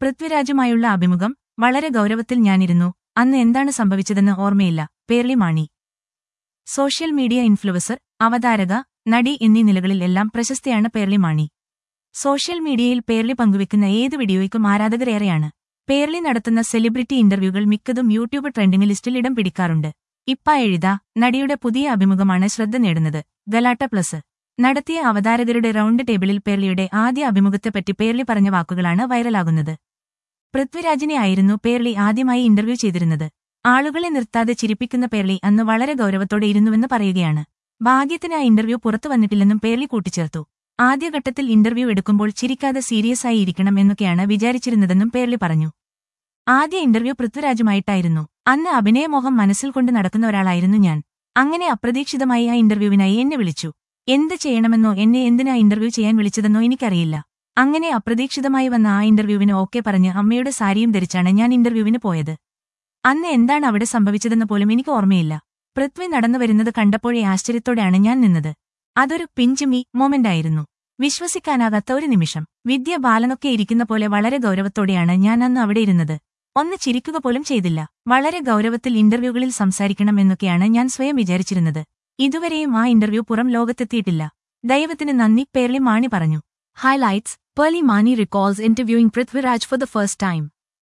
പൃഥ്വിരാജുമായുള്ള അഭിമുഖം വളരെ ഗൗരവത്തിൽ ഞാനിരുന്നു അന്ന് എന്താണ് സംഭവിച്ചതെന്ന് ഓർമ്മയില്ല Pearle Maaney social media influencer അവതാരക നടി എന്നീ നിലകളിൽ എല്ലാം പ്രശസ്തയാണ് പേർളി മാണി സോഷ്യൽ മീഡിയയിൽ പേർളി പങ്കുവെക്കുന്ന ഏത് വീഡിയോയ്ക്കും ആരാധകരേറെയാണ് പേർളി നടത്തുന്ന സെലിബ്രിറ്റി ഇന്റർവ്യൂകൾ മിക്കതും യൂട്യൂബ് ട്രെൻഡിംഗ് ലിസ്റ്റിൽ ഇടം പിടിക്കാറുണ്ട് ഇപ്പ എഴുത നടിയുടെ പുതിയ അഭിമുഖമാണ് ശ്രദ്ധ നേടുന്നത് ഗലാട്ട പ്ലസ് നടത്തിയ അവതാരകരുടെ റൗണ്ട് ടേബിളിൽ പേർളിയുടെ ആദ്യ അഭിമുഖത്തെപ്പറ്റി പേർളി പറഞ്ഞ വാക്കുകളാണ് വൈറലാകുന്നത് പൃഥ്വിരാജിനെ ആയിരുന്നു പേർളി ആദ്യമായി ഇന്റർവ്യൂ ചെയ്തിരുന്നത് ആളുകളെ നിർത്താതെ ചിരിപ്പിക്കുന്ന പേർളി അന്ന് വളരെ ഗൗരവത്തോടെ ഇരുന്നുവെന്ന് പറയുകയാണ് ഭാഗ്യത്തിന് ആ ഇന്റർവ്യൂ പുറത്തു വന്നിട്ടില്ലെന്നും പേർളി കൂട്ടിച്ചേർത്തു ആദ്യഘട്ടത്തിൽ ഇന്റർവ്യൂ എടുക്കുമ്പോൾ ചിരിക്കാതെ സീരിയസ് ആയി ഇരിക്കണം എന്നൊക്കെയാണ് വിചാരിച്ചിരുന്നതെന്നും പേർളി പറഞ്ഞു ആദ്യ ഇന്റർവ്യൂ പൃഥ്വിരാജുമായിട്ടായിരുന്നു അന്ന് അഭിനയമോഹം മനസ്സിൽ കൊണ്ട് നടക്കുന്ന ഒരാളായിരുന്നു ഞാൻ അങ്ങനെ അപ്രതീക്ഷിതമായി ആ ഇന്റർവ്യൂവിനായി എന്നെ വിളിച്ചു എന്ത് ചെയ്യണമെന്നോ എന്നെ എന്തിനാ ഇന്റർവ്യൂ ചെയ്യാൻ വിളിച്ചതെന്നോ എനിക്കറിയില്ല അങ്ങനെ അപ്രതീക്ഷിതമായി വന്ന ആ ഇന്റർവ്യൂവിന് ഓക്കെ പറഞ്ഞ് അമ്മയുടെ സാരിയും ധരിച്ചാണ് ഞാൻ ഇന്റർവ്യൂവിന് പോയത് അന്ന് എന്താണ് അവിടെ സംഭവിച്ചതെന്ന് പോലും എനിക്ക് ഓർമ്മയില്ല പൃഥ്വി നടന്നു വരുന്നത് കണ്ടപ്പോഴേ ആശ്ചര്യത്തോടെയാണ് ഞാൻ നിന്നത് അതൊരു പിഞ്ചുമി മൊമെന്റായിരുന്നു വിശ്വസിക്കാനാകാത്ത ഒരു നിമിഷം വിദ്യ ബാലനൊക്കെ ഇരിക്കുന്ന പോലെ വളരെ ഗൗരവത്തോടെയാണ് ഞാൻ അന്ന് അവിടെ ഇരുന്നത് ഒന്ന് ചിരിക്കുക പോലും ചെയ്തില്ല വളരെ ഗൗരവത്തിൽ ഇന്റർവ്യൂകളിൽ സംസാരിക്കണം എന്നൊക്കെയാണ് ഞാൻ സ്വയം വിചാരിച്ചിരുന്നത് ഇതുവരെയും ആ ഇന്റർവ്യൂ പുറം ലോകത്തെത്തിയിട്ടില്ല ദൈവത്തിന് നന്ദി പേർളി മാണി പറഞ്ഞു Highlights Pearly Mani recalls interviewing Prithviraj for the first time.